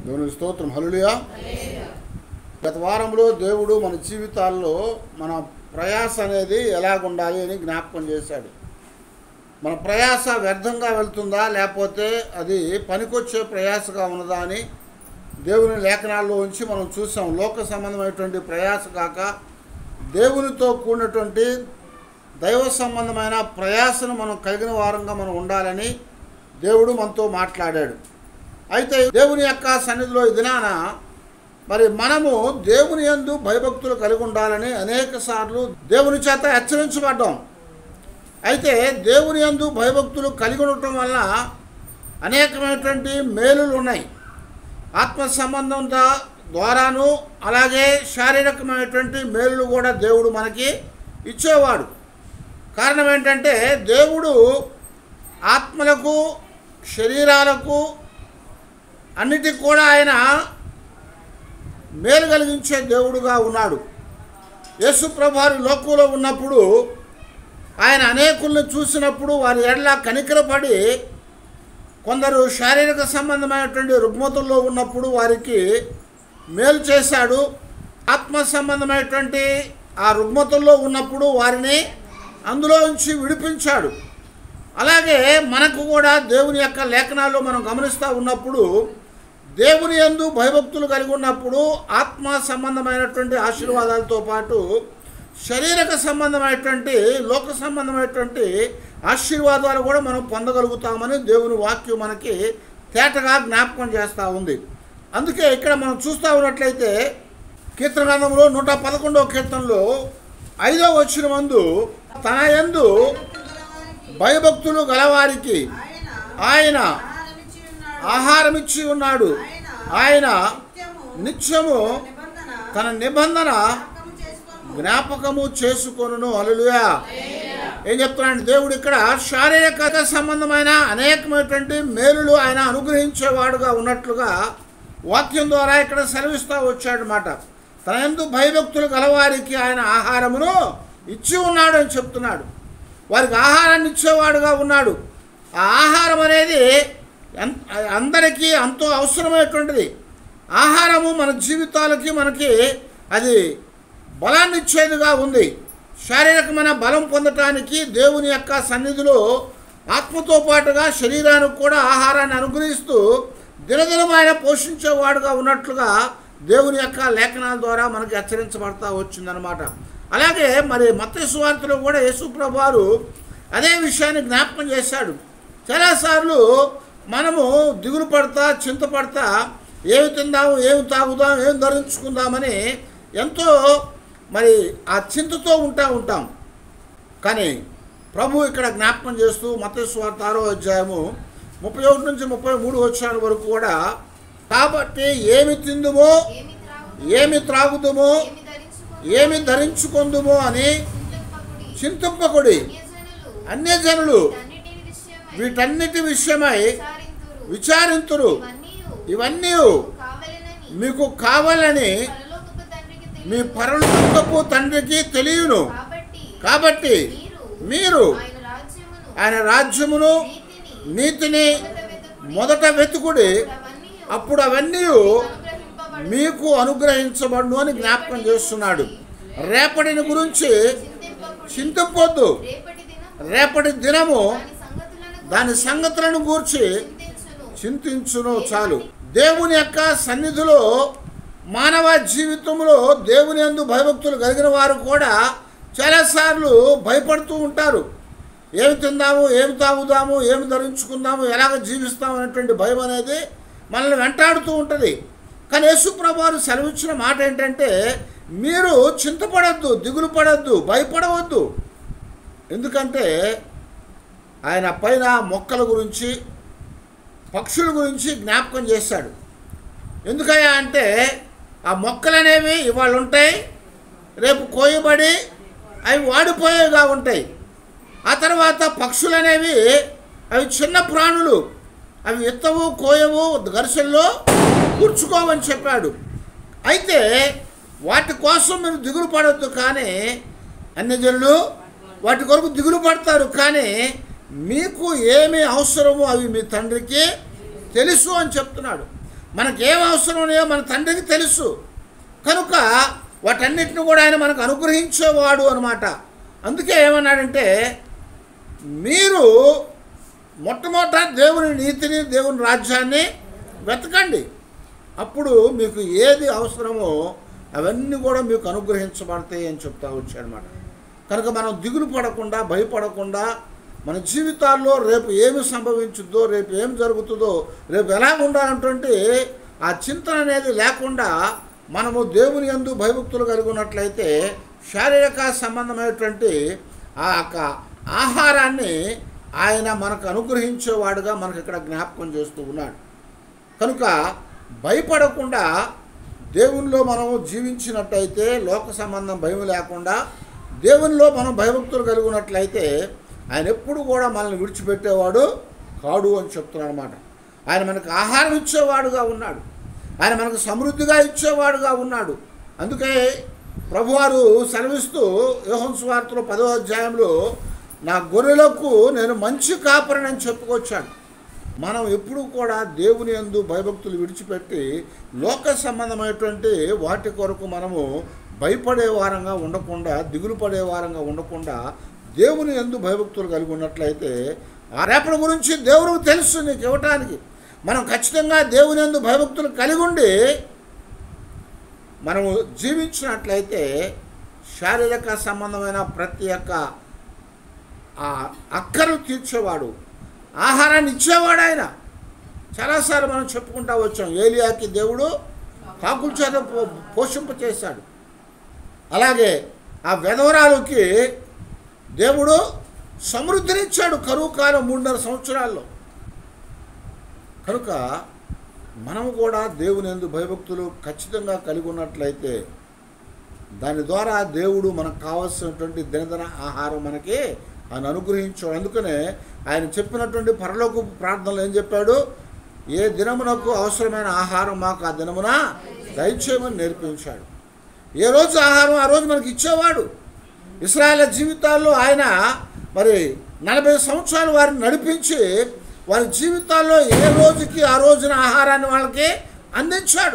దేవుని స్తోత్రం హలులియా గత వారంలో దేవుడు మన జీవితాల్లో మన ప్రయాస అనేది ఎలాగుండాలి అని జ్ఞాపకం చేశాడు మన ప్రయాస వ్యర్థంగా వెళ్తుందా లేకపోతే అది పనికొచ్చే ప్రయాసగా ఉన్నదా అని దేవుని లేఖనాల్లో ఉంచి మనం చూసాం లోక సంబంధమైనటువంటి ప్రయాస కాక దేవునితో కూడినటువంటి దైవ సంబంధమైన ప్రయాసను మనం కలిగిన వారంగా మనం ఉండాలని దేవుడు మనతో మాట్లాడాడు అయితే దేవుని యొక్క సన్నిధిలో ఈ దినాన మరి మనము దేవుని యందు భయభక్తులు కలిగి ఉండాలని అనేక సార్లు దేవుని చేత హెచ్చరించబడ్డాం అయితే దేవుని యందు భయభక్తులు కలిగి ఉండటం వల్ల అనేకమైనటువంటి మేలులు ఉన్నాయి ఆత్మ సంబంధం దా- ద్వారాను అలాగే శారీరకమైనటువంటి మేలులు కూడా దేవుడు మనకి ఇచ్చేవాడు కారణం ఏంటంటే దేవుడు ఆత్మలకు శరీరాలకు అన్నిటికి కూడా ఆయన మేలు కలిగించే దేవుడుగా ఉన్నాడు యేసు ప్రభువారు లోకంలో ఉన్నప్పుడు ఆయన అనేకులను చూసినప్పుడు వారి ఎడల కనికరపడి కొందరు శారీరక సంబంధమైనటువంటి రుగ్మతుల్లో ఉన్నప్పుడు వారికి మేలు చేశాడు ఆత్మ సంబంధమైనటువంటి ఆ రుగ్మతుల్లో ఉన్నప్పుడు వారిని అందులో నుంచి విడిపించాడు అలాగే మనకు కూడా దేవుని యొక్క లేఖనాల్లో మనం గమనిస్తూ ఉన్నప్పుడు దేవుని యందు భయభక్తులు కలిగి ఉన్నప్పుడు ఆత్మ సంబంధమైనటువంటి ఆశీర్వాదాలతో పాటు శారీరక సంబంధమైనటువంటి లోక సంబంధమైనటువంటి ఆశీర్వాదాలు కూడా మనం పొందగలుగుతామని దేవుని వాక్యం మనకి తేటగా జ్ఞాపకం చేస్తూ ఉంది అందుకే ఇక్కడ మనం చూస్తూ ఉన్నట్లయితే కీర్తన గ్రంథంలో నూట పదకొండవ కీర్తనలో ఐదో వచ్చిన మందు తన యందు భయభక్తులు గలవారికి ఆయన ఆహారం ఇచ్చి ఉన్నాడు ఆయన నిత్యము తన నిబంధన జ్ఞాపకము చేసుకొనును అలలుయా ఏం చెప్తున్నాడు దేవుడు ఇక్కడ శారీరక సంబంధమైన అనేకమైనటువంటి మేలులు ఆయన అనుగ్రహించేవాడుగా ఉన్నట్లుగా వాక్యం ద్వారా ఇక్కడ సెలవిస్తూ వచ్చాడనమాట తన ఎందు భయభక్తులు గలవారికి ఆయన ఆహారమును ఇచ్చి ఉన్నాడు అని చెప్తున్నాడు వారికి ఆహారాన్ని ఇచ్చేవాడుగా ఉన్నాడు ఆ ఆహారం అనేది ఎన్- అందరికీ ఎంతో అవసరమైనటువంటిది ఆహారము మన జీవితాలకి మనకి అది బలాన్ని ఇచ్చేదిగా ఉంది శారీరకమైన బలం పొందటానికి దేవుని యొక్క సన్నిధిలో ఆత్మతో పాటుగా శరీరానికి కూడా ఆహారాన్ని అనుగ్రహిస్తూ దినదినం ఆయన పోషించేవాడుగా ఉన్నట్లుగా దేవుని యొక్క లేఖనాల ద్వారా మనకి హెచ్చరించబడతా వచ్చిందనమాట అలాగే మరి మత్స్య సువార్తలో కూడా యేసుప్రభు వారు అదే విషయాన్ని జ్ఞాపకం చేశాడు చాలాసార్లు మనము దిగులు పడతా చింతపడతా ఏమి తిందాము ఏమి తాగుదాం ఏమి ధరించుకుందామని ఎంతో మరి ఆ చింతతో ఉంటా ఉంటాం కానీ ప్రభు ఇక్కడ జ్ఞాపకం చేస్తూ మతస్వార్త ఆరో అధ్యాయము ముప్పై ఒకటి నుంచి ముప్పై మూడు వచ్చాల వరకు కూడా కాబట్టి ఏమి తిందుమో ఏమి త్రాగుదు, ఏమి త్రాగుదుమో ఏమి ధరించుకొను, ఏమి ధరించుకుందుమో అని చింతింపకుడి. చింతింపకుడి అన్యజనులు అన్యజనులు వీటన్నిటి విషయమై వీటన్నిటి విషయమై విచారింతురు. విచారింతురు ఇవన్నీయు ఇవన్నీ కావలెనని మీకు కావాలని పరలోకపు తండ్రికి మీ తెలియను. పరలోకపు తండ్రికి తెలియను కాబట్టి కాబట్టి మీరు మీరు ఆయన రాజ్యమును ఆయన రాజ్యమును నీతిని నీతిని మొదట వెతుకుడి. మొదట వెతుకుడి అవన్నీ అప్పుడు అవన్నీ అనుగ్రహింపబడును. మీకు అనుగ్రహించబడును అని జ్ఞాపకం చేస్తున్నాడు రేపటిని గురించి చింతింపకుడి. చింతింపొద్దు రేపటి దినము రేపటి దినము దాని సంగతులను దాని సంగతులను గూర్చి చింతించును. చింతించును చాలు దేవుని యొక్క సన్నిధిలో మానవ జీవితంలో దేవుని యందు భయభక్తులు కలిగిన వారు కూడా చాలాసార్లు భయపడుతూ ఉంటారు ఏమి తిందాము ఏమి తాగుదాము ఏమి ధరించుకుందాము ఎలాగ జీవిస్తాము అనేటువంటి భయం అనేది మనల్ని వెంటాడుతూ ఉంటుంది కానీ యేసుప్రభువారు సెలవిచ్చిన మాట ఏంటంటే మీరు చింతపడద్దు దిగులు పడద్దు భయపడవద్దు ఎందుకంటే ఆయన పైన మొక్కల గురించి పక్షుల గురించి జ్ఞాపకం చేశాడు ఎందుకయ్యా అంటే ఆ మొక్కలు అనేవి ఇవాళ ఉంటాయి రేపు కోయబడి అవి వాడిపోయేగా ఉంటాయి ఆ తర్వాత పక్షులు అనేవి అవి చిన్న ప్రాణులు అవి ఎత్తవు కోయవు ఘర్షణలో కూర్చుకోవని చెప్పాడు అయితే వాటి కోసం మీరు దిగులు పడొద్దు కానీ అన్ని జనులు వాటి కొరకు దిగులు పడతారు కానీ మీకు ఏమి అవసరమో అవి మీ తండ్రికి తెలుసు అని చెప్తున్నాడు మనకేం అవసరం ఉన్నాయో మన తండ్రికి తెలుసు కనుక వాటన్నిటిని కూడా ఆయన మనకు అనుగ్రహించేవాడు అనమాట అందుకే ఏమన్నాడంటే మీరు మొట్టమొదట దేవుని నీతిని దేవుని రాజ్యాన్ని వెతకండి అప్పుడు మీకు ఏది అవసరమో అవన్నీ కూడా మీకు అనుగ్రహించబడతాయి అని చెప్తా వచ్చాడనమాట కనుక మనం దిగులు పడకుండా భయపడకుండా మన జీవితాల్లో రేపు ఏమి సంభవించుద్దో రేపు ఏం జరుగుతుందో రేపు ఎలా ఉండాలన్నటువంటి ఆ చింతన అనేది లేకుండా మనము దేవుని యందు భయభక్తులు కలిగి ఉన్నట్లయితే శారీరక సంబంధమైనటువంటి ఆ యొక్క ఆహారాన్ని ఆయన మనకు అనుగ్రహించేవాడుగా మనకు ఇక్కడ జ్ఞాపకం చేస్తూ ఉన్నాడు కనుక భయపడకుండా దేవునిలో మనము జీవించినట్టయితే లోక సంబంధం భయం లేకుండా దేవునిలో మనం భయభక్తులు కలిగి ఉన్నట్లయితే ఆయన ఎప్పుడు కూడా మనల్ని విడిచిపెట్టేవాడు కాడు అని చెప్తున్నాడు అనమాట ఆయన మనకు ఆహారం ఇచ్చేవాడుగా ఉన్నాడు ఆయన మనకు సమృద్ధిగా ఇచ్చేవాడుగా ఉన్నాడు అందుకే ప్రభువారు సెలవిస్తూ యోహన్ సువార్తలో పదో అధ్యాయంలో నా గొర్రెలకు నేను మంచి కాపరనని చెప్పుకొచ్చాడు మనం ఎప్పుడు కూడా దేవుని యందు భయభక్తులు విడిచిపెట్టి లోక సంబంధమైనటువంటి వాటి కొరకు మనము భయపడే వారంగా ఉండకుండా దిగులు పడే వారంగా ఉండకుండా దేవుని యందు భయభక్తులు కలిగి ఉన్నట్లయితే ఆ రేపటి గురించి దేవుడికి తెలుసు నీకు ఇవ్వటానికి మనం ఖచ్చితంగా దేవుని యందు భయభక్తులు కలిగి ఉండి మనము జీవించినట్లయితే శారీరక సంబంధమైన ప్రతి ఒక్క ఆ అక్కరు తీర్చేవాడు ఆహారాన్ని ఇచ్చేవాడు ఆయన చాలాసార్లు మనం చెప్పుకుంటా వచ్చాం ఏలియాకి దేవుడు కాకుల చేత పో పోషింప చేశాడు అలాగే ఆ వెధవరాలుకి దేవుడు సమృద్ధినిచ్చాడు కరువు కాలం మూడున్నర సంవత్సరాల్లో కనుక మనము కూడా దేవుని ఎందు భయభక్తులు ఖచ్చితంగా కలిగి ఉన్నట్లయితే దాని ద్వారా దేవుడు మనకు కావాల్సినటువంటి దినదిన ఆహారం మనకి ఆయన అనుగ్రహించాడు అందుకనే ఆయన చెప్పినటువంటి పరలోక ప్రార్థనలు ఏం చెప్పాడు ఏ దినమునకు అవసరమైన ఆహారం మాకు ఆ దినమున దయచేయమని నేర్పించాడు ఏ రోజు ఆహారం ఆ రోజు మనకి ఇచ్చేవాడు ఇస్రాయేల్ జీవితాల్లో ఆయన మరి నలభై సంవత్సరాలు వారిని నడిపించి వారి జీవితాల్లో ఏ రోజుకి ఆ రోజున ఆహారాన్ని వాళ్ళకి అందించాడు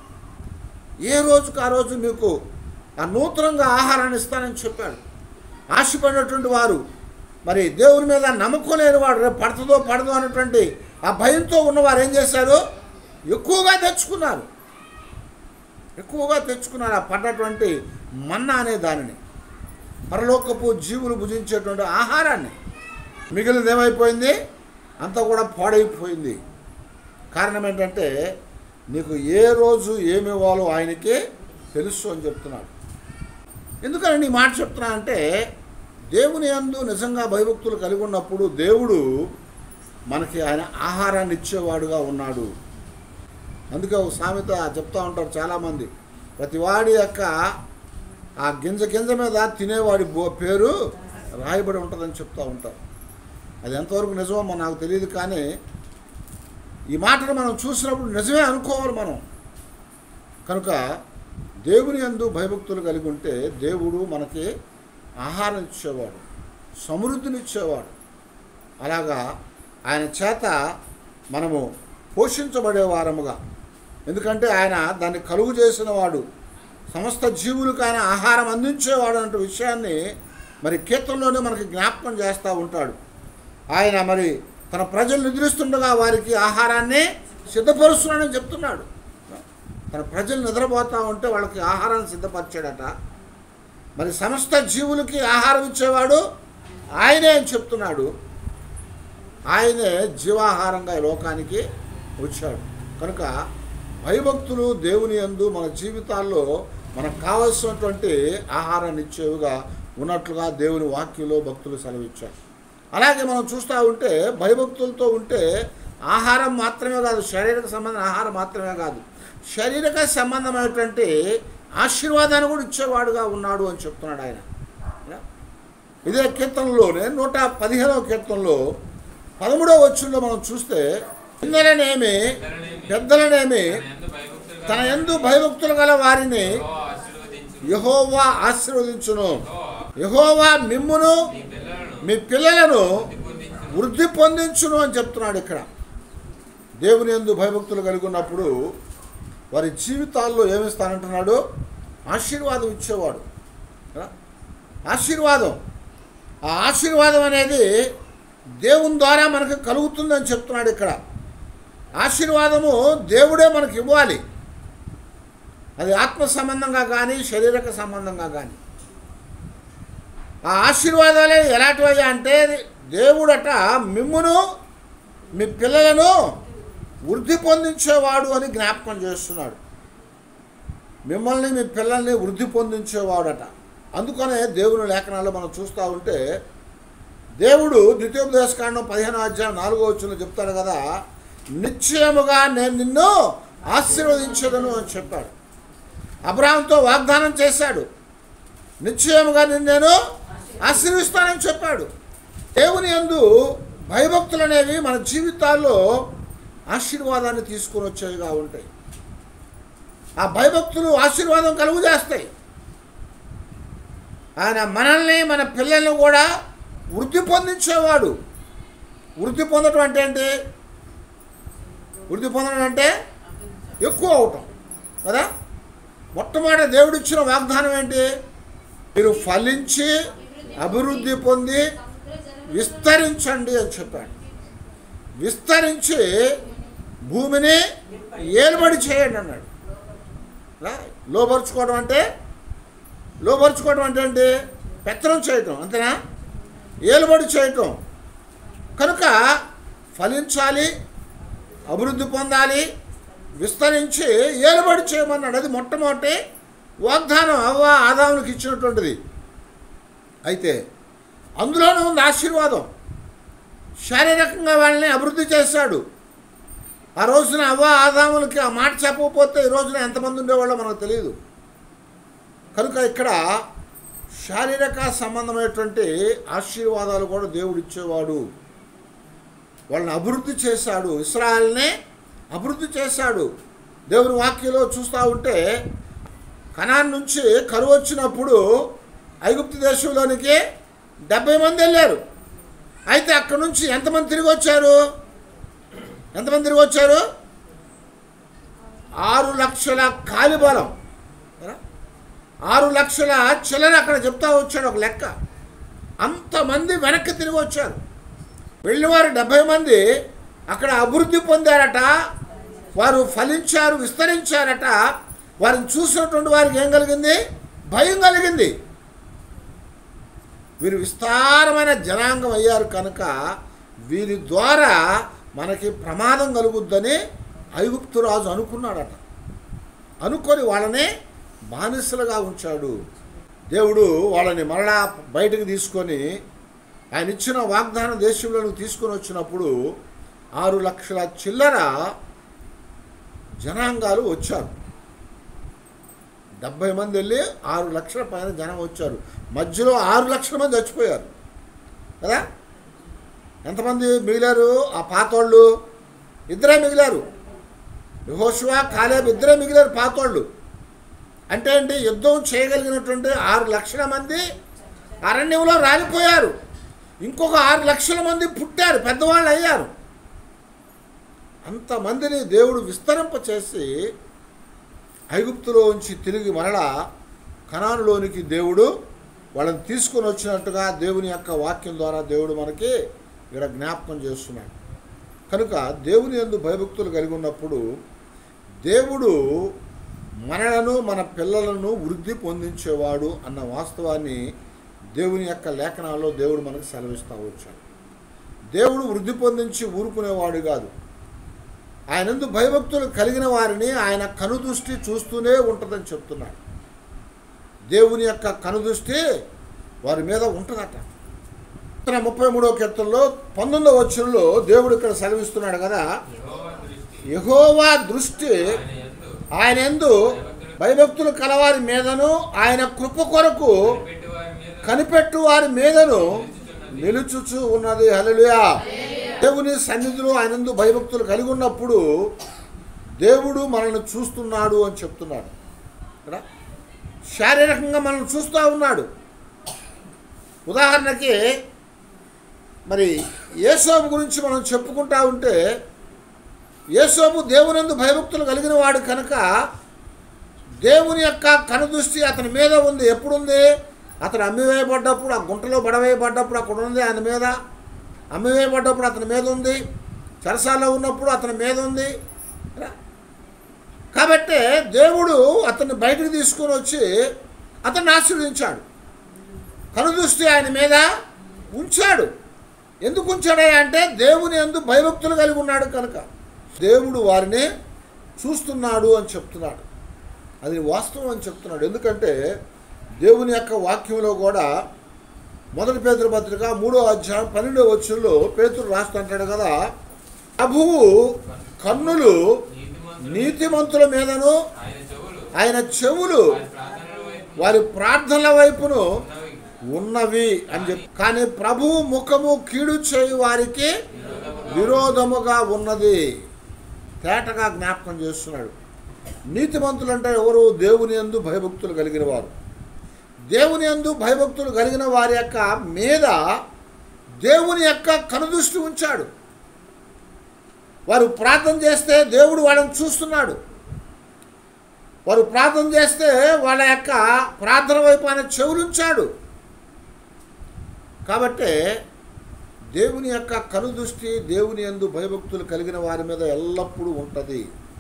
ఏ రోజుకి ఆ రోజు మీకు ఆ నూతనంగా ఆహారాన్ని ఇస్తానని చెప్పాడు ఆశపడినటువంటి వారు మరి దేవుని మీద నమ్మకం లేని వాడు రేపు పడుతుందో పడదో అన్నటువంటి ఆ భయంతో ఉన్నవారు ఏం చేశారు ఎక్కువగా తెచ్చుకున్నారు ఎక్కువగా తెచ్చుకున్నారు ఆ పడ్డటువంటి మన్నా అనే దానిని పరలోకపు జీవులు భుజించేటువంటి ఆహారాన్ని మిగిలినది ఏమైపోయింది అంతా కూడా పాడైపోయింది కారణం ఏంటంటే నీకు ఏ రోజు ఏమి ఇవ్వాలో ఆయనకి తెలుసు అని చెప్తున్నాడు ఎందుకని ఈ మాట చెప్తున్నా అంటే దేవుని యందు నిజంగా భయభక్తులు కలిగి ఉన్నప్పుడు దేవుడు మనకి ఆయన ఆహారాన్ని ఇచ్చేవాడుగా ఉన్నాడు అందుకే ఒక సామెత చెప్తా ఉంటారు చాలామంది ప్రతి వాడి యొక్క ఆ గింజ గింజ మీద తినేవాడి బో పేరు రాయబడి ఉంటుందని చెప్తూ ఉంటారు అది ఎంతవరకు నిజమో మన నాకు తెలియదు కానీ ఈ మాటను మనం చూసినప్పుడు నిజమే అనుకోవాలి మనం కనుక దేవుని యందు భయభక్తులు కలిగి ఉంటే దేవుడు మనకి ఆహారం ఇచ్చేవాడు సమృద్ధిని ఇచ్చేవాడు అలాగా ఆయన చేత మనము పోషించబడే వారముగా ఎందుకంటే ఆయన దాన్ని కలుగు చేసిన వాడు సమస్త జీవులకు ఆయన ఆహారం అందించేవాడు అనే విషయాన్ని మరి కీర్తనలోనే మనకి జ్ఞాపకం చేస్తూ ఉంటాడు ఆయన మరి తన ప్రజలు నిద్రిస్తుండగా వారికి ఆహారాన్ని సిద్ధపరుస్తున్నాడని చెప్తున్నాడు తన ప్రజలు నిద్రపోతూ ఉంటే వాళ్ళకి ఆహారాన్ని సిద్ధపరిచాడట మరి సమస్త జీవులకి ఆహారం ఇచ్చేవాడు ఆయనే అని చెప్తున్నాడు ఆయనే జీవాహారంగా ఈ లోకానికి వచ్చాడు కనుక భయభక్తులు దేవుని యందు మన జీవితాల్లో మనకు కావలసినటువంటి ఆహారాన్ని ఇచ్చేవిగా ఉన్నట్లుగా దేవుని వాక్యంలో భక్తులు సెలవిచ్చారు అలాగే మనం చూస్తూ ఉంటే భయభక్తులతో ఉంటే ఆహారం మాత్రమే కాదు శారీరక సంబంధం ఆహారం మాత్రమే కాదు శారీరక సంబంధమైనటువంటి ఆశీర్వాదాన్ని కూడా ఇచ్చేవాడుగా ఉన్నాడు అని చెప్తున్నాడు ఆయన ఇదే కీర్తనలోనే నూట పదిహేనవ కీర్తనలో పదమూడవ వచ్చుల్లో మనం చూస్తే పిల్లలనేమి పెద్దలనేమి తన ఎందు భయభక్తులు గల వారిని యహోవా ఆశీర్వదించును యహోవా మిమ్మును మీ పిల్లలను వృద్ధి పొందించును అని చెప్తున్నాడు ఇక్కడ దేవుని ఎందు భయభక్తులు కలిగి ఉన్నప్పుడు వారి జీవితాల్లో ఏమిస్తానంటున్నాడు ఆశీర్వాదం ఇచ్చేవాడు కదా? ఆశీర్వాదం ఆ ఆశీర్వాదం అనేది దేవుని ద్వారా మనకు కలుగుతుందని చెప్తున్నాడు ఇక్కడ ఆశీర్వాదము దేవుడే మనకి ఇవ్వాలి అది ఆత్మ సంబంధంగా కానీ శారీరక సంబంధంగా కానీ ఆ ఆశీర్వాదాలే ఎలాంటివయ్యా అంటే దేవుడట మిమ్మును మీ పిల్లలను వృద్ధి పొందించేవాడు అని జ్ఞాపకం చేస్తున్నాడు మిమ్మల్ని మీ పిల్లల్ని వృద్ధి పొందించేవాడట అందుకనే దేవుని లేఖనాల్లో మనం చూస్తూ ఉంటే దేవుడు ద్వితీయోపదేశకాండం పదిహేను అధ్యాయం నాలుగో వచ్చిన చెప్తాడు కదా నిశ్చయముగా నేను నిన్ను ఆశీర్వదించదను అని చెప్పాడు అబ్రాహంతో వాగ్దానం చేశాడు నిశ్చయముగా నిన్ను నేను ఆశీర్విస్తానని చెప్పాడు దేవుని యందు భయభక్తులు అనేవి మన జీవితాల్లో ఆశీర్వాదాన్ని తీసుకొని వచ్చేవిగా ఉంటాయి ఆ భయభక్తులు ఆశీర్వాదం కలుగు చేస్తాయి ఆయన మనల్ని మన పిల్లల్ని కూడా వృద్ధి పొందించేవాడు వృద్ధి పొందడం అంటే ఏంటి వృద్ధి పొందడం అంటే ఎక్కువ అవటం కదా మొట్టమొదటి దేవుడిచ్చిన వాగ్దానం ఏంటి మీరు ఫలించి అభివృద్ధి పొంది విస్తరించండి అని చెప్పాడు విస్తరించి భూమిని ఏలుబడి చేయండి అన్నాడు రా, లోపరుచుకోవడం అంటే లోపరుచుకోవడం అంటే ఏంటి పెత్తనం చేయటం అంతేనా ఏలుబడి చేయటం కనుక ఫలించాలి అభివృద్ధి పొందాలి విస్తరించి ఏలుబడి చేయమన్నాడు అది మొట్టమొదటి వాగ్దానం అవ్వ ఆదామునికి ఇచ్చినటువంటిది అయితే అందులోనే ఉంది ఆశీర్వాదం శారీరకంగా వాళ్ళని అభివృద్ధి చేశాడు ఆ రోజున అవ్వ ఆదాములకి ఆ మాట చెప్పకపోతే ఈ రోజున ఎంతమంది ఉండేవాళ్ళో మనకు తెలియదు కనుక ఇక్కడ శారీరక సంబంధమైనటువంటి ఆశీర్వాదాలు కూడా దేవుడు ఇచ్చేవాడు వాళ్ళని అభివృద్ధి చేశాడు ఇస్రాయల్ని అభివృద్ధి చేశాడు దేవుని వాక్యంలో చూస్తూ ఉంటే కనాన్ నుంచి కరువు వచ్చినప్పుడు ఐగుప్తు దేశంలోనికి డెబ్బై మంది వెళ్ళారు అయితే అక్కడ నుంచి ఎంతమంది తిరిగి వచ్చారు ఎంతమంది తిరిగి వచ్చారు ఆరు లక్షల కాలిబలం కదా? ఆరు లక్షల చిల్లర అక్కడ చెప్తా వచ్చాడు ఒక లెక్క అంతమంది వెనక్కి తిరిగి వచ్చారు వెళ్ళివారు డెబ్బై మంది అక్కడ అభివృద్ధి పొందారట వారు ఫలించారు విస్తరించారట వారిని చూసినటువంటి వారికి ఏం కలిగింది భయం కలిగింది వీరు విస్తారమైన జనాంగం అయ్యారు కనుక వీరి ద్వారా మనకి ప్రమాదం కలుగుద్దని ఐగుప్తు రాజు అనుకున్నాడట అనుకొని వాళ్ళని బానిసలుగా ఉంచాడు దేవుడు వాళ్ళని మరలా బయటకు తీసుకొని ఆయన ఇచ్చిన వాగ్దాన దేశంలోకి తీసుకొని వచ్చినప్పుడు ఆరు లక్షల చిల్లర జనాంగాలు వచ్చారు డెబ్బై మంది వెళ్ళి ఆరు లక్షల పైన జనం వచ్చారు మధ్యలో ఆరు లక్షల మంది చచ్చిపోయారు కదా ఎంతమంది మిగిలారు ఆ పాతోళ్ళు ఇద్దరే మిగిలారు యహోషువా కాలేబ్ ఇద్దరే మిగిలారు పాతోళ్ళు అంటే ఏంటి యుద్ధం చేయగలిగినటువంటి ఆరు లక్షల మంది అరణ్యంలో రాలిపోయారు ఇంకొక ఆరు లక్షల మంది పుట్టారు పెద్దవాళ్ళు అయ్యారు అంతమందిని దేవుడు విస్తరింప చేసి ఐగుప్తులో ఉంచి తిరిగి మరలా కణానులోనికి దేవుడు వాళ్ళని తీసుకొని వచ్చినట్టుగా దేవుని యొక్క వాక్యం ద్వారా దేవుడు మనకి ఇక్కడ జ్ఞాపకం చేస్తున్నాడు కనుక దేవుని ఎందు భయభక్తులు కలిగి ఉన్నప్పుడు దేవుడు మనలను మన పిల్లలను వృద్ధి పొందించేవాడు అన్న వాస్తవాన్ని దేవుని యొక్క లేఖనాల్లో దేవుడు మనకు సెలవిస్తూ వచ్చాడు దేవుడు వృద్ధి పొందించి ఊరుకునేవాడు కాదు ఆయనందు భయభక్తులు కలిగిన వారిని ఆయన కనుదృష్టి చూస్తూనే ఉంటుందని చెప్తున్నాడు దేవుని యొక్క కనుదృష్టి వారి మీద ఉంటుందట కీర్తన ముప్పై మూడో కీర్తనలో పంతొమ్మిదో వచ్చరంలో దేవుడు ఇక్కడ సెలవిస్తున్నాడు కదా యెహోవా దృష్టి యహోవా దృష్టి ఆయన యందు ఆయన ఎందు భయభక్తులు కలవారి మీదను ఆయన కృప కొరకు పెట్టి వారి మీద కనిపెట్టు వారి మీదను నిలుచుచు ఉన్నది హల్లెలూయా దేవుని సన్నిధిలో ఆయనందు భయభక్తులు కలిగి ఉన్నప్పుడు దేవుడు మనల్ని చూస్తున్నాడు అని చెప్తున్నాడు కదా శారీరకంగా మనల్ని చూస్తూ ఉన్నాడు ఉదాహరణకి మరి యేసోబు గురించి మనం చెప్పుకుంటా ఉంటే యేసోపు దేవునందు భయభక్తులు కలిగిన వాడు కనుక దేవుని యొక్క కనుదృష్టి అతని మీద ఉంది ఎప్పుడుంది అతను అమ్మివేయబడ్డప్పుడు ఆ గుంటలో పడవేయబడ్డప్పుడు అక్కడ ఉంది ఆయన మీద అమ్మివేయబడ్డప్పుడు అతని మీద ఉంది చెరసాల్లో ఉన్నప్పుడు అతని మీద ఉంది కాబట్టి దేవుడు అతన్ని బయటకు తీసుకొని వచ్చి అతన్ని ఆశీర్వదించాడు కనుదృష్టి ఆయన మీద ఉంచాడు ఎందుకు ఉంచాడయ్యా అంటే దేవుని ఎందు భయభక్తులు కలిగి ఉన్నాడు కనుక దేవుడు వారిని చూస్తున్నాడు అని చెప్తున్నాడు అది వాస్తవం అని చెప్తున్నాడు ఎందుకంటే దేవుని యొక్క వాక్యంలో కూడా మొదటి పేతురు పత్రిక మూడో అధ్యాయం పన్నెండో వచ్చంలో పేతురు రాస్తుంటాడు కదా ప్రభువు కన్నులు నీతిమంతులు నీతిమంతుల మీదను ఆయన చెవులు ఆయన చెవులు వారి ప్రార్థనల వైపు వారి ప్రార్థనల వైపును ఉన్నవి ఉన్నవి అని చెప్పి కానీ ప్రభువు ముఖము కీడు చేయు వారికి విరోధముగా ఉన్నది తేటగా జ్ఞాపకం చేస్తున్నాడు నీతిమంతులు అంటే ఎవరు దేవుని యందు భయభక్తులు కలిగిన వారు దేవుని యందు భయభక్తులు కలిగిన వారి యొక్క మీద దేవుని యొక్క కనుదృష్టి ఉంచాడు వారు ప్రార్థన చేస్తే దేవుడు వాళ్ళని చూస్తున్నాడు వారు ప్రార్థన చేస్తే వాళ్ళ యొక్క ప్రార్థన వైపు ఆయన చెవులుంచాడు కాబట్టి దేవుని యొక్క కనుదృష్టి దేవుని యందు భయభక్తులు కలిగిన వారి మీద ఎల్లప్పుడూ ఉంటుంది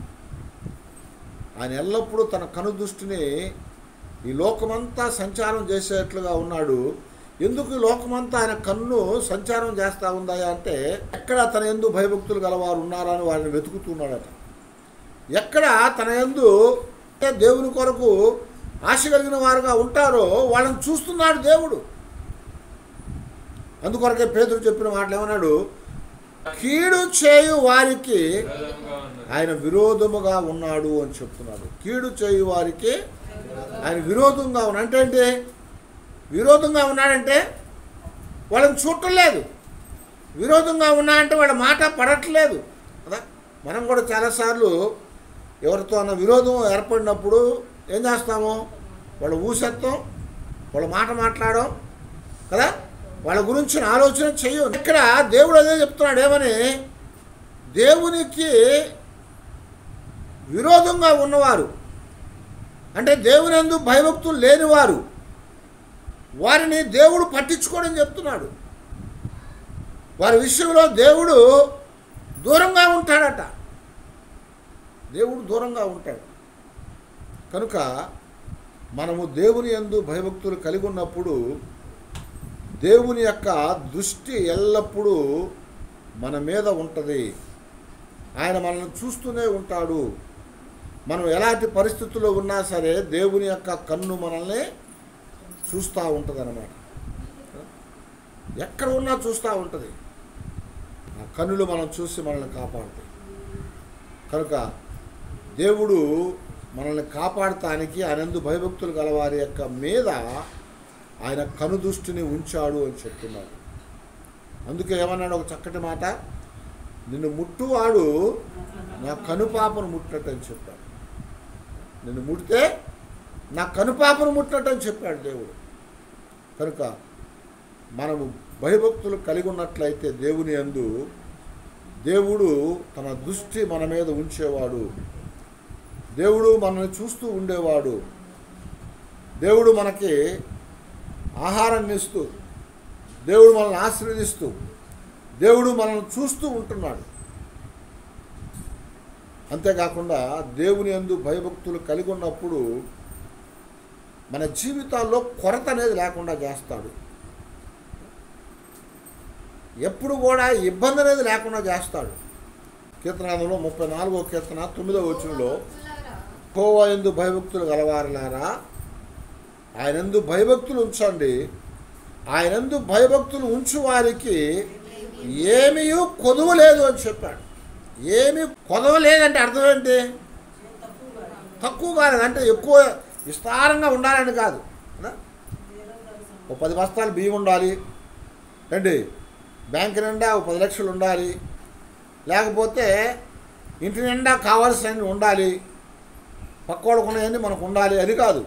ఆయన ఎల్లప్పుడూ తన కనుదృష్టిని ఈ లోకమంతా సంచారం చేసేట్లుగా ఉన్నాడు ఎందుకు ఈ లోకమంతా ఆయన కన్ను సంచారం చేస్తూ ఉందా అంటే ఎక్కడ తన ఎందు భయభక్తులు గలవారు ఉన్నారని వారిని వెతుకుతున్నాడట ఎక్కడ తన ఎందు అంటే దేవుని కొరకు ఆశ కలిగిన వారుగా ఉంటారో వాళ్ళని చూస్తున్నాడు దేవుడు అందుకొరకే పేదరు చెప్పిన మాటలు ఏమన్నాడు కీడు చేయు వారికి విరోధంగా ఉన్నది ఆయన విరోధముగా ఉన్నాడు అని చెప్తున్నాడు కీడు చేయు వారికి ఆయన విరోధంగా ఉన్నాడు అంటే ఏంటి విరోధంగా ఉన్నాడంటే వాళ్ళని చూడటం లేదు విరోధంగా ఉన్నా అంటే వాళ్ళ మాట పడట్లేదు కదా మనం కూడా చాలాసార్లు ఎవరితో అన్న విరోధం ఏర్పడినప్పుడు ఏం చేస్తాము వాళ్ళ ఊసెత్తం వాళ్ళ మాట మాట్లాడడం కదా వాళ్ళ గురించి ఆలోచన చెయ్యం ఇక్కడ దేవుడు అదే చెప్తున్నాడు ఏమని దేవునికి విరోధంగా ఉన్నవారు అంటే దేవునందు భయభక్తులు లేనివారు వారిని దేవుడు పట్టించుకోడని చెప్తున్నాడు వారి విషయంలో దేవుడు దూరంగా ఉంటాడట దేవుడు దూరంగా ఉంటాడు కనుక మనము దేవుని యందు భయభక్తులు కలిగి ఉన్నప్పుడు దేవుని యొక్క దృష్టి ఎల్లప్పుడూ మన మీద ఉంటుంది ఆయన మనల్ని చూస్తూనే ఉంటాడు మనం ఎలాంటి పరిస్థితుల్లో ఉన్నా సరే దేవుని యొక్క కన్ను మనల్ని చూస్తూ ఉంటుంది అన్నమాట ఎక్కడ ఉన్నా చూస్తూ ఉంటుంది ఆ కన్నులు మనం చూసి మనల్ని కాపాడుతాయి కనుక దేవుడు మనల్ని కాపాడటానికి ఆయనందు భయభక్తులు గల వారి యొక్క మీద ఆయన కనుదృష్టిని ఉంచాడు అని చెప్తున్నాడు అందుకే ఏమన్నాడు ఒక చక్కటి మాట నిన్ను ముట్టువాడు నా కనుపాపను ముట్టినట్టు అని చెప్పాడు నిన్ను ముడితే నా కనుపాపను ముట్టినట్టు అని చెప్పాడు దేవుడు కనుక మనము భయభక్తులు కలిగి ఉన్నట్లయితే దేవుని యందు దేవుడు తన దృష్టి మన మీద ఉంచేవాడు దేవుడు మనల్ని చూస్తూ ఉండేవాడు దేవుడు మనకి ఆహారాన్ని ఇస్తూ దేవుడు మనల్ని ఆశీర్వదిస్తూ దేవుడు మనల్ని చూస్తూ ఉంటున్నాడు అంతేకాకుండా దేవుని యందు భయభక్తులు కలిగి ఉన్నప్పుడు మన జీవితాల్లో కొరత అనేది లేకుండా చేస్తాడు ఎప్పుడు కూడా ఇబ్బంది అనేది లేకుండా చేస్తాడు కీర్తనాదంలో ముప్పై నాలుగో కీర్తన తొమ్మిదో వచనంలో భక్తులారా, కోవా ఎందు భయభక్తులు గలవారులారా ఆయనందు భయభక్తులు ఉంచండి ఆయనందు భయభక్తులు ఉంచు వారికి ఏమీ కొదువ లేదు అని చెప్పాడు ఏమీ కొదవ లేదంటే అర్థం ఏంటి తక్కువ కాదు అంటే ఎక్కువ విస్తారంగా ఉండాలని కాదు కదా? ఓ పది బస్తాలు బియ్యం ఉండాలి ఏంటి బ్యాంక్ నిండా ఓ పది లక్షలు ఉండాలి లేకపోతే ఇంటి నిండా కావాల్సినవి ఉండాలి పక్కోళ్ళకు ఉన్నాయన్నీ మనకు ఉండాలి అది కాదు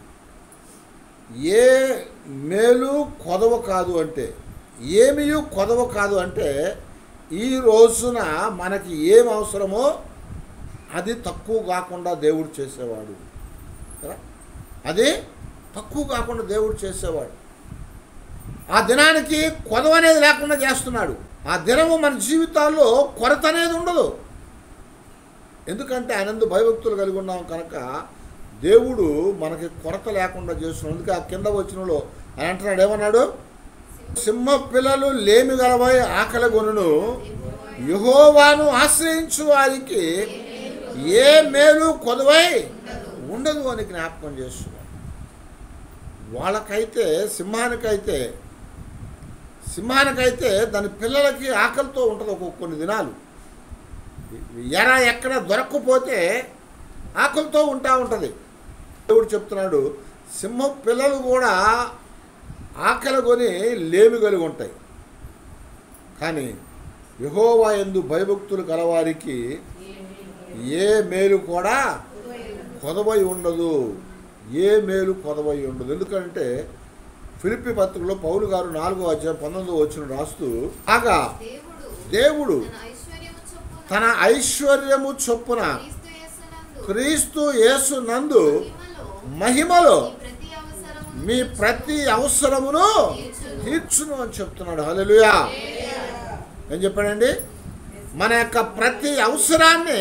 ఏ మేలు కొదవ కాదు అంటే ఏమీ కొదవ కాదు అంటే ఈ రోజున మనకి ఏం అవసరమో అది తక్కువ కాకుండా దేవుడు చేసేవాడు కదా అది తక్కువ కాకుండా దేవుడు చేసేవాడు ఆ దినానికి కొదవ అనేది లేకుండా చేస్తున్నాడు ఆ దినము మన జీవితాల్లో కొరత అనేది ఉండదు ఎందుకంటే ఆయనందు భయభక్తులు కలిగి ఉన్నాం కనుక దేవుడు మనకి కొరత లేకుండా చేస్తున్నాడు అందుకే ఆ కింద వచ్చినలో ఆయన అంటున్నాడు ఏమన్నాడు సింహ పిల్లలు లేమి గలవై ఆకలి గొనును యహోవాను ఆశ్రయించు వారికి ఏ మేలు కొదవై ఉండదు అని జ్ఞాపకం చేస్తున్నాడు వాళ్ళకైతే సింహానికైతే సింహానికైతే దాని పిల్లలకి ఆకలితో ఉంటుంది ఒక కొన్ని దినాలు ఎర ఎక్కడ దొరక్కపోతే ఆకలితో ఉంటా ఉంటుంది దేవుడు చెప్తున్నాడు సింహం పిల్లలు కూడా ఆకలి కొని లేమి కలిగి ఉంటాయి కానీ యహోవా ఎందు భయభక్తులు గలవారికి ఏ మేలు కూడా కొదవై ఉండదు ఏ మేలు కొదవై ఉండదు ఎందుకంటే ఫిలిప్పి పత్రికలో పౌలు గారు నాలుగో అధ్యాయం పంతొమ్మిదో వచ్చిన రాస్తూ ఆగా దేవుడు దేవుడు తన ఐశ్వర్యము చొప్పున తన ఐశ్వర్యము చొప్పున క్రీస్తు క్రీస్తు యేసునందు యేసు నందు మహిమలో మహిమలో మీ ప్రతి అవసరమును మీ ప్రతి అవసరమును తీర్చును అని చెప్తున్నాడు హల్లెలూయా ఏం చెప్పాడండి మన యొక్క ప్రతి అవసరాన్ని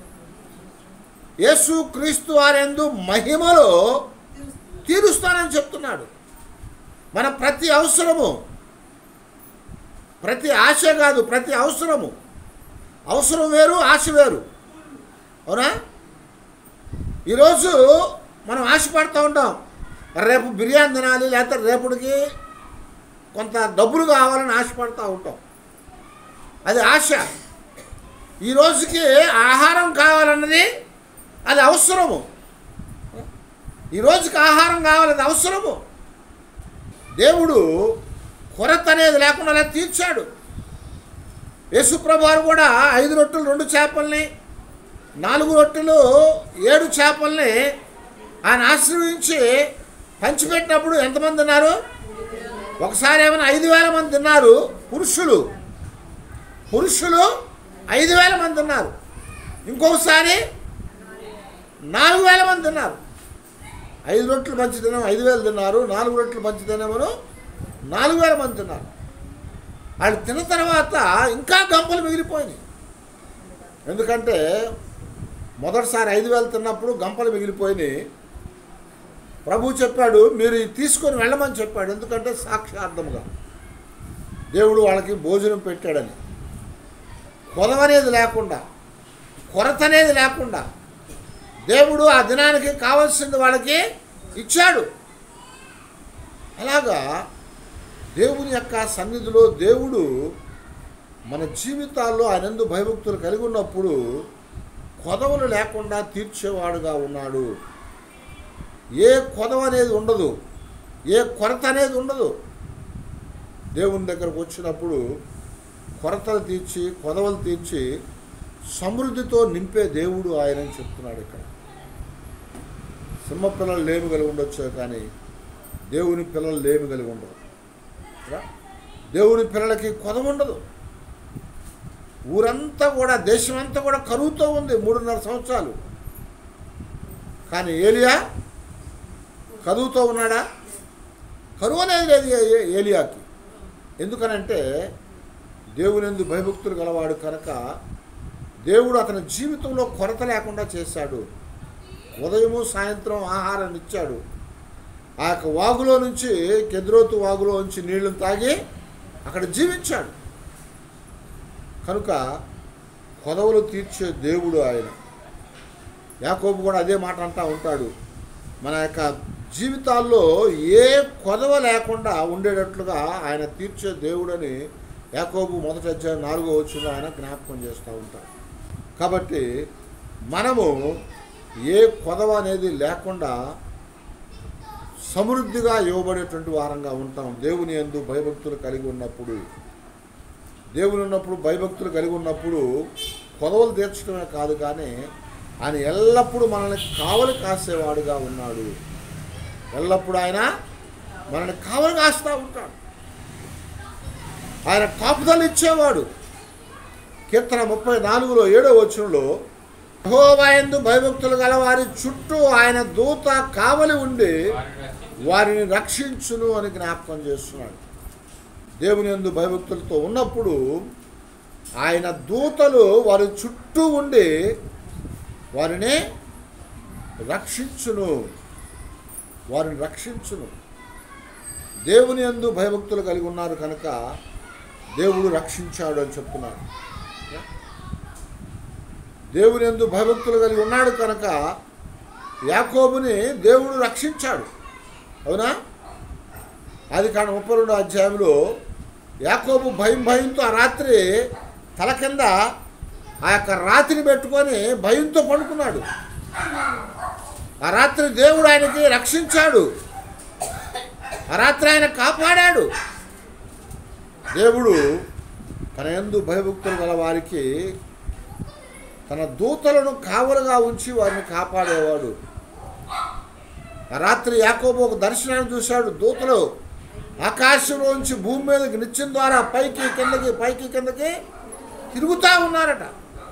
యేసు క్రీస్తు వారెందు మహిమలో తీరుస్తానని చెప్తున్నాడు మన ప్రతి అవసరము ప్రతి ఆశ కాదు ప్రతి అవసరము అవసరం వేరు ఆశ వేరు అవునా ఈరోజు మనం ఆశపడుతూ ఉంటాం రేపు బిర్యానీ తినాలి లేకపోతే రేపటికి కొంత డబ్బులు కావాలని ఆశపడుతూ ఉంటాం అది ఆశ ఈ రోజుకి ఆహారం కావాలన్నది అది అవసరము ఈ రోజుకి ఆహారం కావాలి అది అవసరము దేవుడు కొరత అనేది లేకుండా అలా తీర్చాడు యేసుప్రభు వారు కూడా ఐదు రొట్టెలు రెండు చేపల్ని నాలుగు రొట్టెలు ఏడు చేపల్ని ఆయన ఆశ్రయించి పంచిపెట్టినప్పుడు ఎంతమంది తిన్నారు ఒకసారి ఏమైనా ఐదు వేల మంది తిన్నారు పురుషులు పురుషులు ఐదు వేల మంది తిన్నారు ఇంకొకసారి నాలుగు వేల మంది తిన్నారు ఐదు రొట్టెలు పంచి తినాము ఐదు వేలు తిన్నారు నాలుగు రొట్టెలు పంచి తినామను నాలుగు వేల మంది తిన్నారు వాళ్ళు తిన్న తర్వాత ఇంకా గంపలు మిగిలిపోయినాయి ఎందుకంటే మొదటిసారి ఐదు వేలు తిన్నప్పుడు గంపలు మిగిలిపోయినాయి ప్రభు చెప్పాడు మీరు ఇది తీసుకొని వెళ్ళమని చెప్పాడు ఎందుకంటే సాక్షార్థముగా దేవుడు వాళ్ళకి భోజనం పెట్టాడని కొదవనేది లేకుండా కొరత అనేది లేకుండా దేవుడు ఆ దినానికి కావాల్సింది వాళ్ళకి ఇచ్చాడు అలాగా దేవుని యొక్క సన్నిధిలో దేవుడు మన జీవితాల్లో ఆయనందు భయభక్తులు కలిగి ఉన్నప్పుడు కొదవలు లేకుండా తీర్చేవాడుగా ఉన్నాడు ఏ కొదవ అనేది ఉండదు ఏ కొరత అనేది ఉండదు దేవుని దగ్గరకు వచ్చినప్పుడు కొరతలు తీర్చి కొదవలు తీర్చి సమృద్ధితో నింపే దేవుడు ఆయన అని చెప్తున్నాడు ఇక్కడ సింహ పిల్లలు లేమి కలిగి ఉండొచ్చు కానీ దేవుని పిల్లలు లేమి కలిగి ఉండరు రా? దేవుని పిల్లలకి కొదవ ఉండదు ఊరంతా కూడా దేశమంతా కూడా కరువుతో ఉంది మూడున్నర సంవత్సరాలు కానీ ఏలియా కరువుతో ఉన్నాడా కరువు అనేది లేదు ఏ- ఏ- ఏలియాకి ఎందుకనంటే దేవుని ఎందు భయభక్తులు గలవాడు కనుక దేవుడు అతని జీవితంలో కొరత లేకుండా చేశాడు ఉదయము సాయంత్రం ఆహారాన్ని ఇచ్చాడు ఆ యొక్క వాగులో నుంచి కెద్రోతు వాగులో నుంచి నీళ్లను తాగి అక్కడ జీవించాడు కనుక కొదవలు తీర్చే దేవుడు ఆయన యాకోబు కూడా అదే మాట అంటా ఉంటాడు మన యొక్క జీవితాల్లో ఏ కొదవ లేకుండా ఉండేటట్లుగా ఆయన తీర్చే దేవుడని యాకోబు మొదటి అధ్యాయం నాలుగో వచ్చిన ఆయన జ్ఞాపకం చేస్తూ ఉంటాడు కాబట్టి మనము ఏ కొదవ అనేది లేకుండా సమృద్ధిగా ఇవ్వబడేటువంటి వారంగా ఉంటాం దేవుని ఎందు భయభక్తులు కలిగి ఉన్నప్పుడు దేవుని ఉన్నప్పుడు భయభక్తులు కలిగి ఉన్నప్పుడు కొదవలు తీర్చడమే కాదు కానీ ఆయన ఎల్లప్పుడూ మనల్ని కావలి కాసేవాడుగా ఉన్నాడు ఎల్లప్పుడూ ఆయన మనల్ని కావలి కాస్తూ ఉంటాడు ఆయన కాపుదలు ఇచ్చేవాడు కీర్తన ముప్పై నాలుగులో ఏడో వచనంలో యెహోవాయందు భయభక్తులు గల వారి చుట్టూ ఆయన దూత కావలి ఉండి వారిని రక్షించి వారిని రక్షించును అని జ్ఞాపకం చేస్తున్నాడు దేవుని యందు భయభక్తులతో ఉన్నప్పుడు ఆయన దూతలు వారి చుట్టూ ఉండి వారిని రక్షించును వారిని రక్షించును దేవుని యందు భయభక్తులు కలిగి ఉన్నారు కనుక దేవుడు రక్షించాడు అని చెప్తున్నాడు దేవుని యందు భయభక్తులు కలిగి ఉన్నాడు కనుక యాకోబుని దేవుడు రక్షించాడు అవునా అది కాని ముప్పై రెండో అధ్యాయంలో యాకోబు భయం భయంతో ఆ రాత్రి తల కింద ఆ యొక్క రాత్రిని పెట్టుకొని భయంతో పడుకున్నాడు ఆ రాత్రి దేవుడు ఆయనకి రక్షించాడు ఆ రాత్రి ఆయన కాపాడాడు దేవుడు తన యందు భయభక్తులు గల వారికి తన దూతలను కావలుగా ఉంచి వారిని కాపాడేవాడు ఆ రాత్రి యాకోబు ఒక దర్శనాన్ని చూశాడు దూతలు ఆకాశంలోంచి భూమి మీదకి నిత్యం ద్వారా పైకి కిందకి పైకి కిందకి తిరుగుతూ ఉన్నారట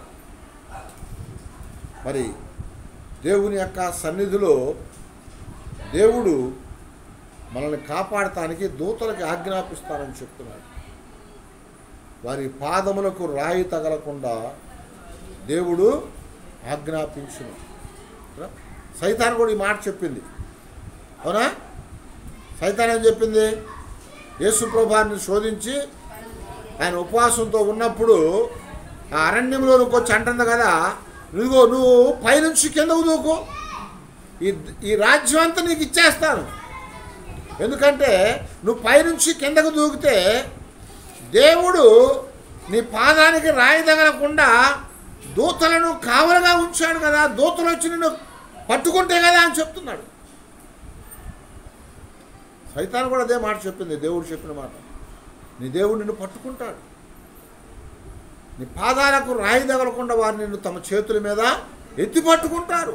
మరి దేవుని యొక్క సన్నిధిలో దేవుడు మనల్ని కాపాడటానికి దూతలకి ఆజ్ఞాపిస్తానని చెప్తున్నాడు వారి పాదములకు రాయి తగలకుండా దేవుడు ఆజ్ఞాపించును సైతాన్ కూడా ఈ మాట చెప్పింది అవునా సైతాన్ ఏం చెప్పింది యేసు ప్రభాన్ని శోధించి ఆయన ఉపవాసంతో ఉన్నప్పుడు ఆ అరణ్యంలో నువ్వు వచ్చి అంటుంది కదా నువ్వు నువ్వు పైనుంచి కిందకు దూకు ఈ ఈ రాజ్యం అంతా నీకు ఇచ్చేస్తాను ఎందుకంటే నువ్వు పైనుంచి కిందకు దూకితే దేవుడు నీ పాదానికి రాయి తగలకుండా దూతలను కావలుగా ఉంచాడు కదా దూతలు వచ్చి నిన్ను పట్టుకుంటే కదా అని చెప్తున్నాడు సైతాన్ కూడా అదే మాట చెప్పింది దేవుడు చెప్పిన మాట నీ దేవుడు నిన్ను పట్టుకుంటాడు నీ పాదాలకు రాయి తగలకుండా వారు నిన్ను తమ చేతుల మీద ఎత్తి పట్టుకుంటారు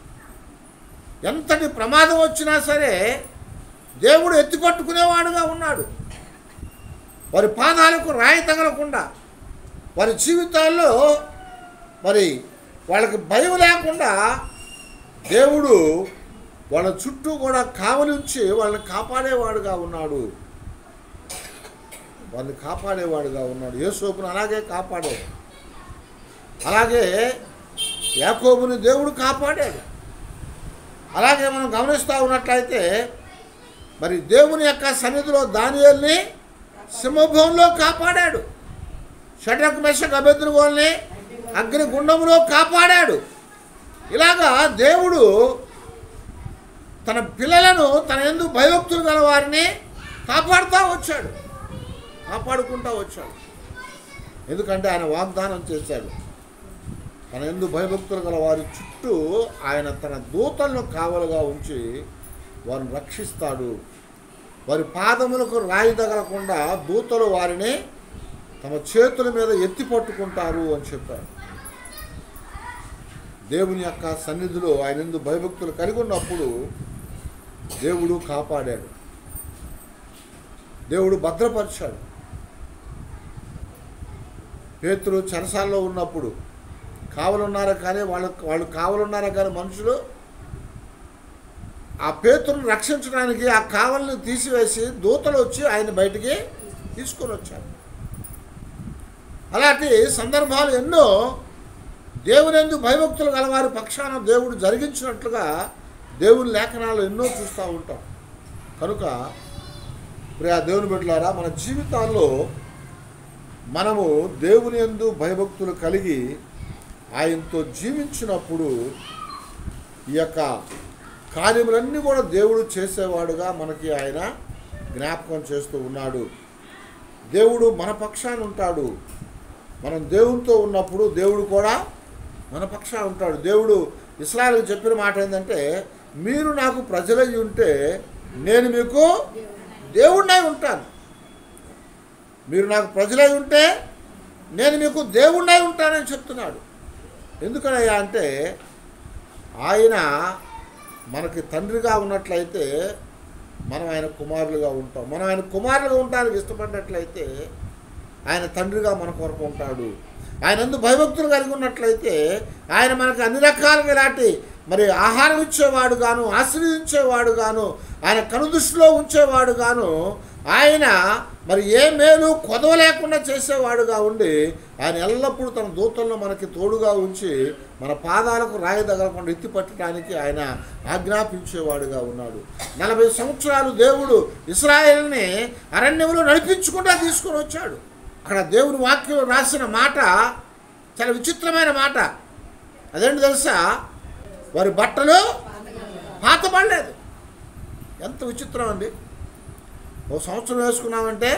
ఎంతటి ప్రమాదం వచ్చినా సరే దేవుడు ఎత్తి పట్టుకునేవాడుగా ఉన్నాడు వారి పాదాలకు రాయి తగలకుండా వారి జీవితాల్లో మరి వాళ్ళకి భయం లేకుండా దేవుడు వాళ్ళ చుట్టూ కూడా కావలి ఉంచి వాళ్ళని కాపాడేవాడుగా ఉన్నాడు వాళ్ళని కాపాడేవాడుగా ఉన్నాడు యేసోపును అలాగే కాపాడాడు అలాగే యాకోబుని దేవుడు కాపాడాడు అలాగే మనం గమనిస్తూ ఉన్నట్లయితే మరి దేవుని యొక్క సన్నిధిలో దానియల్ని సింహభవంలో కాపాడాడు షడ్రక్ మెషక్ అభ్యర్థుని అగ్ని గుండంలో కాపాడాడు ఇలాగా దేవుడు తన పిల్లలను తన ఎందు భయభక్తులు గల వారిని కాపాడుతూ వచ్చాడు కాపాడుకుంటూ వచ్చాడు ఎందుకంటే ఆయన వాగ్దానం చేశాడు తన ఎందు భయభక్తులు గల వారి చుట్టూ ఆయన తన దూతలను కావలుగా ఉంచి వారిని రక్షిస్తాడు వారి పాదములకు రాయి తగలకుండా దూతలు వారిని తమ చేతుల మీద ఎత్తి పట్టుకుంటారు అని చెప్పారు దేవుని యొక్క సన్నిధిలో ఆయన ఎందు భయభక్తులు కలిగి ఉన్నప్పుడు దేవుడు కాపాడాడు దేవుడు భద్రపరిచాడు పేతురు చెరసాల్లో ఉన్నప్పుడు కావలున్నారా కానీ వాళ్ళు వాళ్ళు కావలున్నారా కానీ మనుషులు ఆ పేతురుని రక్షించడానికి ఆ కావల్ని తీసివేసి దూతలు వచ్చి ఆయన బయటికి తీసుకొని వచ్చారు అలాంటి సందర్భాలు ఎన్నో దేవుని ఎందు భయభక్తులు గలవారి పక్షాన దేవుడు జరిగించినట్లుగా దేవుని లేఖనాలు ఎన్నో చూస్తూ ఉంటాం కనుక ప్రియా దేవుని బిడ్డలారా మన జీవితాల్లో మనము దేవుని ఎందు భయభక్తులు కలిగి ఆయనతో జీవించినప్పుడు ఈ యొక్క కార్యములన్నీ కూడా దేవుడు చేసేవాడుగా మనకి ఆయన జ్ఞాపకం చేస్తూ ఉన్నాడు దేవుడు మన పక్షాన ఉంటాడు మనం దేవునితో ఉన్నప్పుడు దేవుడు కూడా మన పక్షాన ఉంటాడు దేవుడు ఇస్రాయల్కి చెప్పిన మాట ఏంటంటే మీరు నాకు ప్రజలై ఉంటే నేను మీకు దేవుడినై ఉంటాను మీరు నాకు ప్రజలై ఉంటే నేను మీకు దేవుడినై ఉంటానని చెప్తున్నాడు ఎందుకనయ్యా అంటే ఆయన మనకి తండ్రిగా ఉన్నట్లయితే మనం ఆయన కుమారులుగా ఉంటాం మనం ఆయన కుమారులుగా ఉండడానికి ఇష్టపడినట్లయితే ఆయన తండ్రిగా మన కొరకు ఉంటాడు ఆయన ఎందు భయభక్తులు కలిగి ఉన్నట్లయితే ఆయన మనకు అన్ని రకాలుగా ఇలాంటి మరి ఆహారం ఇచ్చేవాడు గాను ఆశ్రయించేవాడు గాను ఆయన కనుదృష్టిలో ఉంచేవాడు గాను ఆయన మరి ఏ మేలు కొదవ లేకుండా చేసేవాడుగా ఉండి ఆయన ఎల్లప్పుడూ తన దూతలను మనకి తోడుగా ఉంచి మన పాదాలకు రాయి తగలకుండా ఎత్తి పట్టడానికి ఆయన ఆజ్ఞాపించేవాడుగా ఉన్నాడు నలభై సంవత్సరాలు దేవుడు ఇస్రాయేల్ని అరణ్యంలో నడిపించుకుంటా తీసుకొని వచ్చాడు అక్కడ దేవుని వాక్యం రాసిన మాట చాలా విచిత్రమైన మాట అదేంటి తెలుసా వారి బట్టలు పాతపడలేదు ఎంత విచిత్రం అండి ఓ సంవత్సరం వేసుకున్నామంటే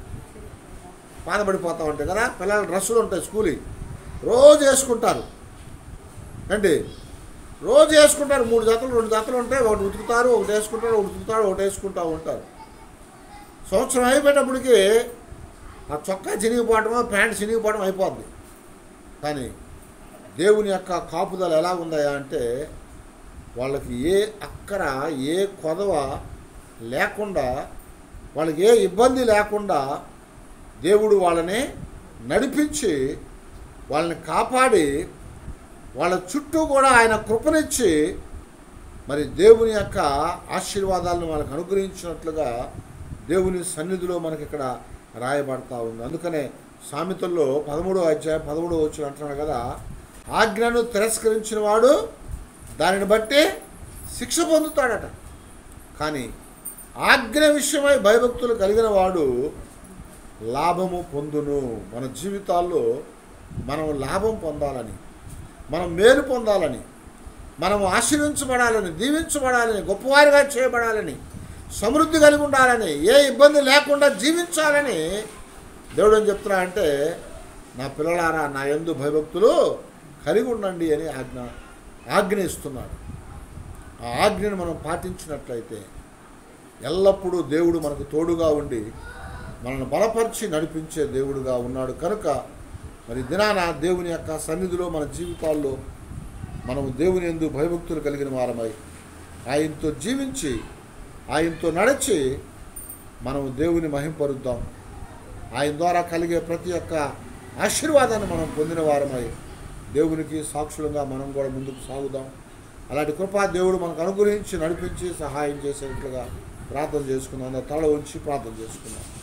బాధపడిపోతా ఉంటాయి కదా పిల్లల డ్రెస్సులు ఉంటాయి స్కూల్కి రోజు వేసుకుంటారు అండి రోజు వేసుకుంటారు మూడు జతలు రెండు జతలు ఉంటాయి ఒకటి ఉతుకుతారు ఒకటి వేసుకుంటారు ఒకటి ఉతుకుతారు ఒకటి వేసుకుంటూ ఉంటారు సంవత్సరం అయిపోయేటప్పటికి ఆ చొక్కా చినిగిపోవటమో ప్యాంట్ చినిగిపోవడం అయిపోద్ది కానీ దేవుని యొక్క కాపుదల ఎలా ఉందయా అంటే వాళ్ళకి ఏ అక్కర ఏ కొదవ లేకుండా వాళ్ళకి ఏ ఇబ్బంది లేకుండా దేవుడు వాళ్ళని నడిపించి వాళ్ళని కాపాడి వాళ్ళ చుట్టూ కూడా ఆయన కృపనిచ్చి మరి దేవుని యొక్క ఆశీర్వాదాలను వాళ్ళకి అనుగ్రహించినట్లుగా దేవుని సన్నిధిలో మనకి ఇక్కడ రాయబడతా ఉంది అందుకనే సామెతల్లో పదమూడో అధ్యాయం పదమూడో వచ్చిన అంటున్నాడు కదా ఆజ్ఞను తిరస్కరించిన వాడు దానిని బట్టి శిక్ష పొందుతాడట కానీ ఆజ్ఞ విషయమై భయభక్తులు కలిగిన వాడు లాభము పొందును మన జీవితాల్లో మనం లాభం పొందాలని మనం మేలు పొందాలని మనం ఆశీర్వించబడాలని దీవించబడాలని గొప్పవారిగా చేయబడాలని సమృద్ధి కలిగి ఉండాలని ఏ ఇబ్బంది లేకుండా జీవించాలని దేవుడు ఏం చెప్తున్నా అంటే నా పిల్లలారా నా ఎందు భయభక్తులు కలిగి ఉండండి అని ఆజ్ఞ ఆజ్ఞ ఇస్తున్నాడు ఆ ఆజ్ఞను మనం పాటించినట్లయితే ఎల్లప్పుడూ దేవుడు మనకు తోడుగా ఉండి మనల్ని బలపరిచి నడిపించే దేవుడుగా ఉన్నాడు కనుక మరి దినాన దేవుని యొక్క సన్నిధిలో మన జీవితాల్లో మనము దేవుని ఎందు భయభక్తులు కలిగిన వారమై ఆయనతో జీవించి ఆయనతో నడిచి మనము దేవుని మహింపరుద్దాం ఆయన ద్వారా కలిగే ప్రతి ఒక్క ఆశీర్వాదాన్ని మనం పొందిన వారమై దేవునికి సాక్షులుగా మనం కూడా ముందుకు సాగుదాం అలాంటి కృపా దేవుడు మనకు అనుగ్రహించి నడిపించి సహాయం చేసేట్లుగా ప్రార్థన చేసుకుందాం అందరూ తల ఉంచి ప్రార్థన చేసుకుందాం